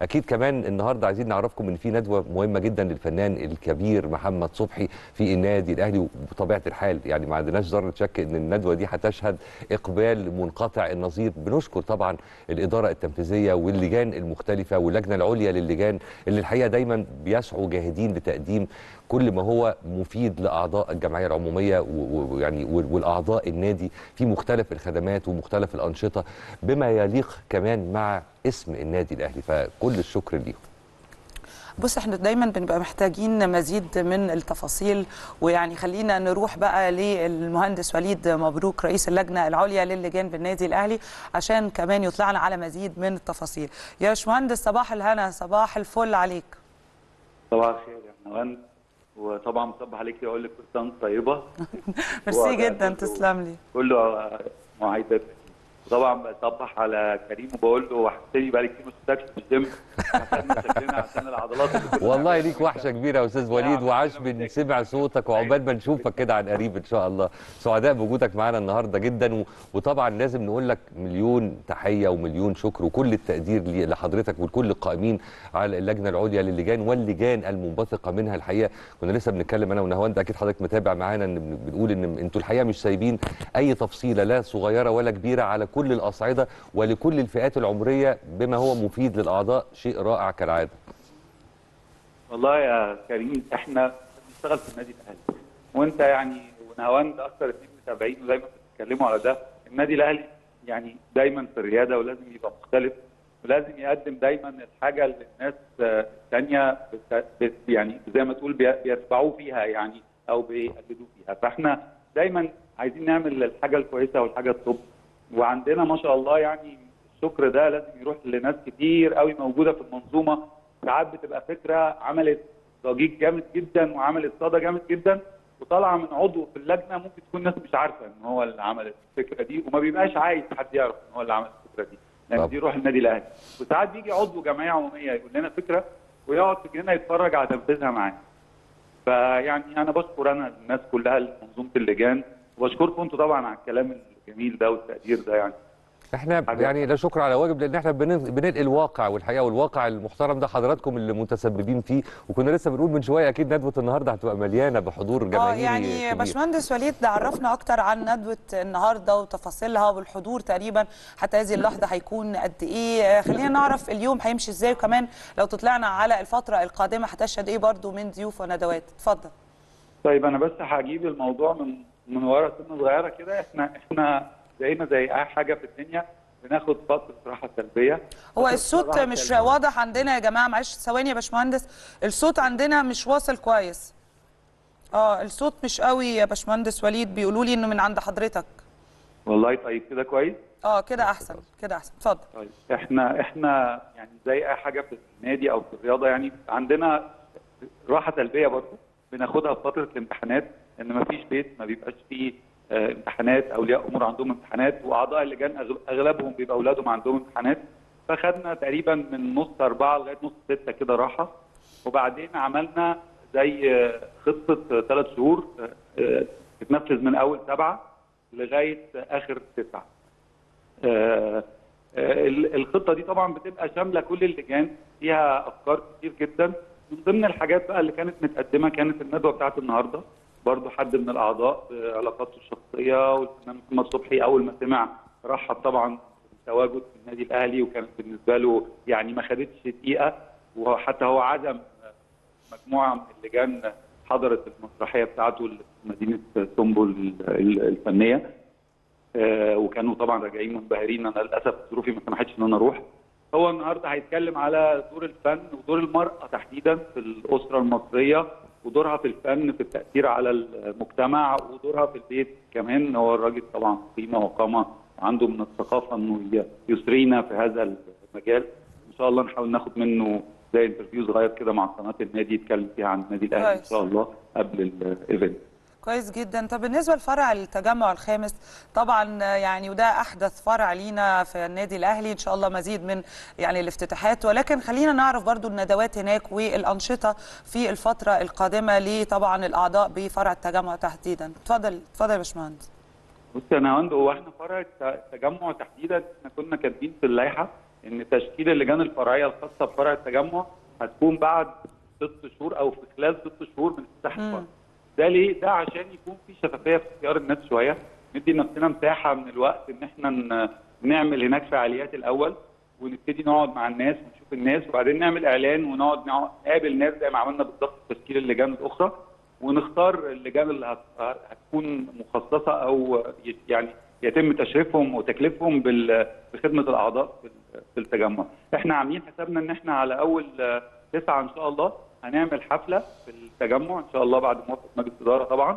اكيد كمان النهارده عايزين نعرفكم ان في ندوه مهمه جدا للفنان الكبير محمد صبحي في النادي الاهلي وبطبيعه الحال يعني ما عندناش ذره شك ان الندوه دي هتشهد اقبال منقطع النظير بنشكر طبعا الاداره التنفيذيه واللجان المختلفه واللجنه العليا للجان اللي الحقيقه دايما بيسعوا جاهدين لتقديم كل ما هو مفيد لاعضاء الجمعيه العموميه ويعني والاعضاء النادي في مختلف الخدمات ومختلف الانشطه بما يليق كمان مع اسم النادي الاهلي فكل الشكر ليهم بص احنا دايما بنبقى محتاجين مزيد من التفاصيل ويعني خلينا نروح بقى للمهندس وليد مبروك رئيس اللجنه العليا للجان بالنادي الاهلي عشان كمان يطلعنا على مزيد من التفاصيل يا باشمهندس صباح الهنا صباح الفل عليك صباح الخير يا نوان وطبعا مصبح عليك اقول لك كل سنه وانت طيبه ميرسي جدا تسلم لي كله مواعيدك طبعا بصبح على كريم وبقول له وحشتني بقالي كتير ما شفتكش في الجيم عشان شكلنا عشان العضلات اللي كنا والله ليك وحشه كبيره يا استاذ وليد وعاش من سمع صوتك وعقبال ما نشوفك كده عن قريب ان شاء الله سعداء بوجودك معانا النهارده جدا و... وطبعا لازم نقول لك مليون تحيه ومليون شكر وكل التقدير لي- لحضرتك ولكل القائمين على اللجنه العليا للجان واللجان المنبثقه منها الحقيقه كنا لسه بنتكلم انا ونهاوند اكيد حضرتك متابع معانا ان بن- بنقول ان انتوا الحقيقه مش سايبين اي تفصيله لا صغيره ولا كبيره على كل الاصعده ولكل الفئات العمريه بما هو مفيد للاعضاء شيء رائع كالعاده والله يا كريم احنا بنشتغل في النادي الاهلي وانت يعني ونهاوند اكثر اتنين متابعين ودايما بتتكلموا على ده النادي الاهلي يعني دايما في الرياده ولازم يبقى مختلف ولازم يقدم دايما الحاجه اللي الناس آه، الثانيه بت- بت- يعني زي ما تقول بي- بيتبعوه فيها يعني او بيقلدوه فيها فاحنا دايما عايزين نعمل الحاجه الكويسه والحاجه التوب وعندنا ما شاء الله يعني الشكر ده لازم يروح لناس كتير قوي موجوده في المنظومه ساعات بتبقى فكره عملت ضجيج جامد جدا وعملت صدى جامد جدا وطالعه من عضو في اللجنه ممكن تكون الناس مش عارفه ان هو اللي عمل الفكره دي وما بيبقاش عايز حد يعرف ان هو اللي عمل الفكره دي لان طب. دي روح النادي الاهلي وساعات بيجي عضو جمعيه عموميه يقول لنا فكره ويقعد في الجنينه يتفرج على تنفيذها معانا فيعني انا بشكر انا الناس كلها منظومه اللجان وبشكركم انتوا طبعا على الكلام الجميل ده والتقدير ده يعني احنا حاجة. يعني لا شكر على واجب لان احنا بنن- بننقل الواقع والحقيقه والواقع المحترم ده حضراتكم اللي متسببين فيه وكنا لسه بنقول من شويه اكيد ندوه النهارده هتبقى مليانه بحضور اه جماهيري يعني كبير. باشمهندس وليد عرفنا اكتر عن ندوه النهارده وتفاصيلها والحضور تقريبا حتى هذه اللحظه هيكون قد ايه آه، خلينا نعرف اليوم هيمشي ازاي وكمان لو تطلعنا على الفتره القادمه هتشهد ايه برضو من ضيوف وندوات اتفضل طيب انا بس هجيب الموضوع من من ورا سنه صغيره كده احنا احنا زينا زي اي حاجه في الدنيا بناخد فتره راحه سلبيه هو فترة الصوت راحة مش سلبية. واضح عندنا يا جماعه معلش ثواني يا باشمهندس الصوت عندنا مش واصل كويس اه الصوت مش قوي يا باشمهندس وليد بيقولوا لي انه من عند حضرتك والله طيب كده كويس اه كده احسن كده احسن اتفضل طيب احنا احنا يعني زي اي حاجه في النادي او في الرياضه يعني عندنا راحه سلبيه برضه بناخدها في فتره الامتحانات ان ما فيش بيت ما بيبقاش فيه آه، امتحانات اولياء امور عندهم امتحانات واعضاء اللجان أغل- اغلبهم بيبقى اولادهم عندهم امتحانات فخدنا تقريبا من نص اربعه لغايه نص سته كده راحه وبعدين عملنا زي آه، خطه ثلاث شهور آه، آه، تتنفذ من اول سبعه لغايه اخر تسعه. آه، آه، ال- الخطه دي طبعا بتبقى شامله كل اللجان فيها افكار كتير جدا من ضمن الحاجات بقى اللي كانت متقدمه كانت الندوه بتاعت النهارده برضو حد من الاعضاء بعلاقاته الشخصيه والفنان محمد صبحي اول ما سمع رحب طبعا بالتواجد في النادي الاهلي وكانت بالنسبه له يعني ما خدتش دقيقه وحتى هو عزم مجموعه من اللجان حضرت المسرحيه بتاعته اللي في مدينه سنبل ال- الفنيه آه، وكانوا طبعا راجعين منبهرين انا للاسف ظروفي ما سمحتش ان انا اروح هو النهارده هيتكلم على دور الفن ودور المراه تحديدا في الاسره المصريه ودورها في الفن في التاثير على المجتمع ودورها في البيت كمان هو الراجل طبعا قيمه وقامه وعنده من الثقافه انه ي- يسرينا في هذا المجال ان شاء الله نحاول ناخد منه زي انترفيو صغير كده مع قناه النادي يتكلم فيها عن النادي الاهلي ان كويس. شاء الله قبل الايفنت كويس جدا طب بالنسبه لفرع التجمع الخامس طبعا يعني وده احدث فرع لينا في النادي الاهلي ان شاء الله مزيد من يعني الافتتاحات ولكن خلينا نعرف برضو الندوات هناك والانشطه في الفتره القادمه لطبعا الاعضاء بفرع التجمع تحديدا اتفضل اتفضل يا باشمهندس بص يا نهاوند هو احنا فرع الت- التجمع تحديدا احنا كنا كاتبين في اللائحه ان تشكيل اللجان الفرعيه الخاصه بفرع التجمع هتكون بعد ست شهور او في خلال ست شهور من افتتاح الفرع. ده ليه؟ ده عشان يكون في شفافيه في اختيار الناس شويه ندي لنفسنا مساحه من الوقت ان احنا ن- نعمل هناك فعاليات الاول ونبتدي نقعد مع الناس ونشوف الناس وبعدين نعمل اعلان ونقعد نقعد- نقابل ناس زي ما عملنا بالظبط في تشكيل اللجان الاخرى ونختار اللجان اللي هت- هتكون مخصصه او ي- يعني يتم تشريفهم وتكليفهم بال- بخدمه الاعضاء في ال- في التجمع. احنا عاملين حسابنا ان احنا على اول آه، تسعه ان شاء الله هنعمل حفله في التجمع ان شاء الله بعد موافقه مجلس الاداره طبعا.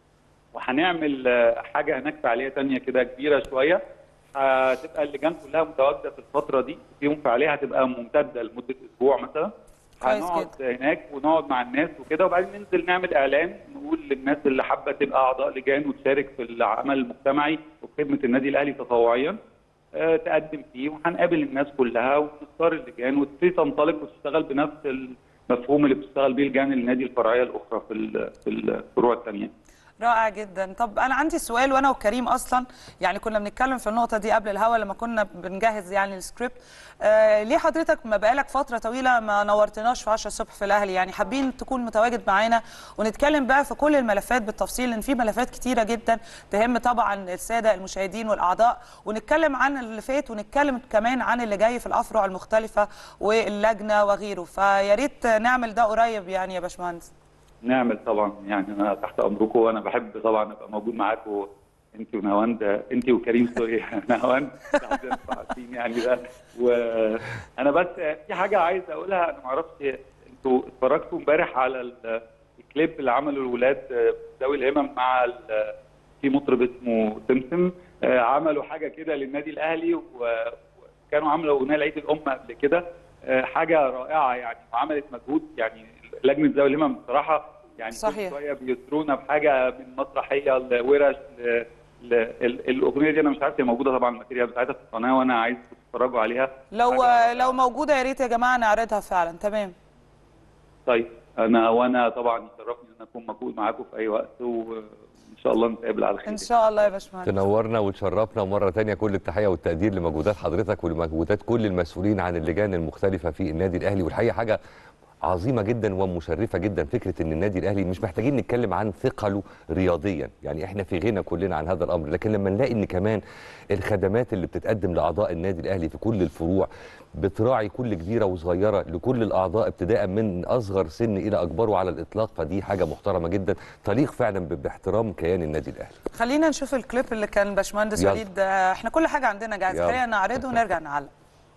وهنعمل آه، حاجه هناك فعاليه تانية كده كبيره شويه هتبقى اللجان كلها متواجده في الفتره دي فيهم فعاليه هتبقى ممتده لمده اسبوع مثلا كويس هنقعد هناك ونقعد مع الناس وكده وبعدين ننزل نعمل اعلان نقول للناس اللي حابه تبقى اعضاء لجان وتشارك في العمل المجتمعي وخدمه النادي الاهلي تطوعيا آه، تقدم فيه وهنقابل الناس كلها ونختار اللجان وتبتدي تنطلق وتشتغل بنفس المفهوم اللي بتشتغل بيه لجان النادي الفرعيه الاخرى في ال- في الفروع الثانيه. رائع جدا طب انا عندي سؤال وانا وكريم اصلا يعني كنا بنتكلم في النقطه دي قبل الهوا لما كنا بنجهز يعني السكريبت آه ليه حضرتك ما بقالك فتره طويله ما نورتناش في 10 الصبح في الاهلي يعني حابين تكون متواجد معانا ونتكلم بقى في كل الملفات بالتفصيل لان في ملفات كتيره جدا تهم طبعا الساده المشاهدين والاعضاء ونتكلم عن اللي فات ونتكلم كمان عن اللي جاي في الافرع المختلفه واللجنه وغيره فيا ريت نعمل ده قريب يعني يا باشمهندس نعمل طبعا يعني انا تحت امركم وانا بحب طبعا ابقى موجود معاكم انت ونهاوند انت وكريم سوري نهاوند عارفين يعني ده وانا بس في حاجه عايز اقولها انا ما اعرفش انتوا اتفرجتوا امبارح على ال- الكليب اللي عمله الولاد ذوي الهمم مع ال- في مطرب اسمه سمسم آه، عملوا حاجه كده للنادي الاهلي و- وكانوا عملوا اغنيه لعيد الام قبل كده آه، حاجه رائعه يعني وعملت مجهود يعني لجنه ذوي الهمم بصراحه يعني كل صحيح. شويه بيسرونا بحاجه من مسرحيه لورش ل... ل... ال- الاغنيه دي انا مش عارف هي موجوده طبعا الماتيريال بتاعتها في القناه وانا عايز تتفرجوا عليها لو حاجة- لو موجوده يا ريت يا جماعه نعرضها فعلا تمام طيب انا وانا طبعا يشرفني ان أنا اكون موجود معاكم في اي وقت وان شاء الله نتقابل على خير ان شاء الله يا باشمهندس تنورنا وتشرفنا مرة تانية كل التحية والتقدير لمجهودات حضرتك ولمجهودات كل المسؤولين عن اللجان المختلفة في النادي الأهلي والحقيقة حاجة عظيمة جدا ومشرفة جدا فكرة ان النادي الاهلي مش محتاجين نتكلم عن ثقله رياضيا يعني احنا في غنى كلنا عن هذا الامر لكن لما نلاقي ان كمان الخدمات اللي بتتقدم لاعضاء النادي الاهلي في كل الفروع بتراعي كل كبيرة وصغيرة لكل الاعضاء ابتداء من اصغر سن الى اكبره على الاطلاق فدي حاجة محترمة جدا تليق فعلا ب- باحترام كيان النادي الاهلي خلينا نشوف الكليب اللي كان باشمهندس يلا. وليد آه، احنا كل حاجه عندنا جاهزه يلا. خلينا نعرضه ونرجع نعلق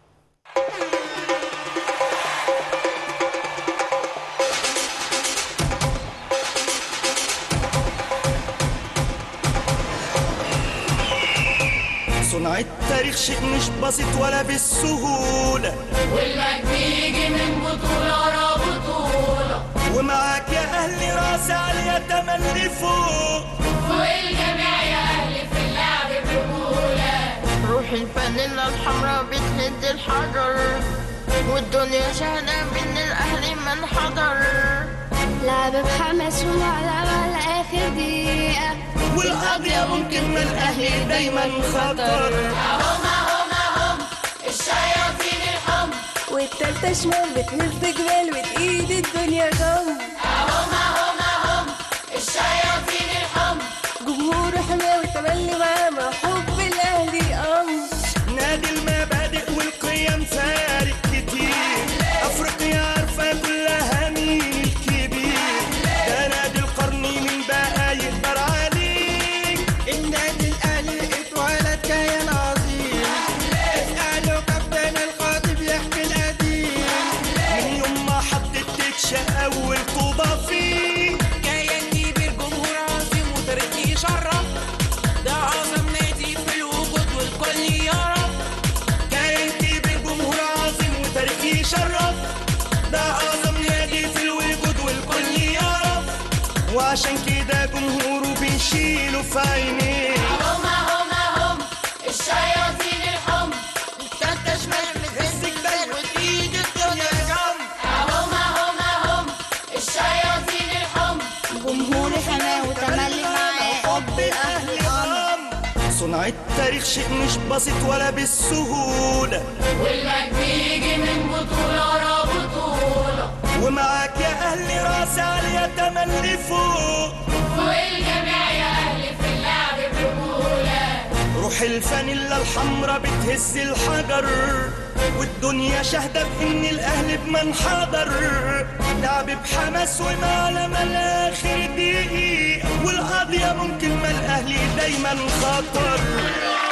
صنع التاريخ شيء مش بسيط ولا بالسهولة والمجد يجي من بطولة ورا بطولة ومعاك يا أهلي راسي عليا تملي فوق والجميع يا أهل في اللعب برجولة روح الفانيلا الحمراء بتهد الحجر والدنيا شاهدة بإن الأهلي من حضر لعب بحماس ومعلمة لآخر دقيقة والقضية ممكن من الأهلي دايما خطر أهم أهم أهم الشياطين الحمر والتالتة شمال بتهز جبال وتقيد الدنيا غم أهم أهم أهم الشياطين الحمر جمهور حماوي تملي معاه مع حب الأهلي أمر نادي المبادئ والقيم فارق كتير أفريقيا عارفة كلها مين الكبير ده نادي القرن مين بقى يقدر عليك النادي الأهلي اتولد كيان عظيم اسألوا كابتن الخاطب يحكي القديم من يوم ما حطت تتشا أول طوبة فيه كيان كبير جمهور عظيم وتاريخ يشرف ده أعظم نادي في الوجود والكل يعرف كيان كبير جمهور عظيم وتاريخ يشرف ده أعظم نادي في الوجود والكل يعرف وعشان كده جمهوره بنشيله في عينيه أهم أهم أهم الشياطين الحمر التالتة شمال بتهز جبال وتقيد الدنيا جم أهم أهم أهم الشياطين الحمر جمهور حماوي تملي معاه حب الأهلي أمر صنع التاريخ شيء مش بسيط ولا بالسهولة والمجد يجي من بطولة ورا بطولة ومعاك يا أهلي راسي عليا تملي فوق فوق الجميع يا أهلي في اللعب برجولة روح الفانيلا الحمرا بتهز الحجر والدنيا شاهدة بإن الأهل بمنحدر لعب بحماس ومعلمة الآخر دقيقة والقضية ممكن ما الأهلي دايما خطر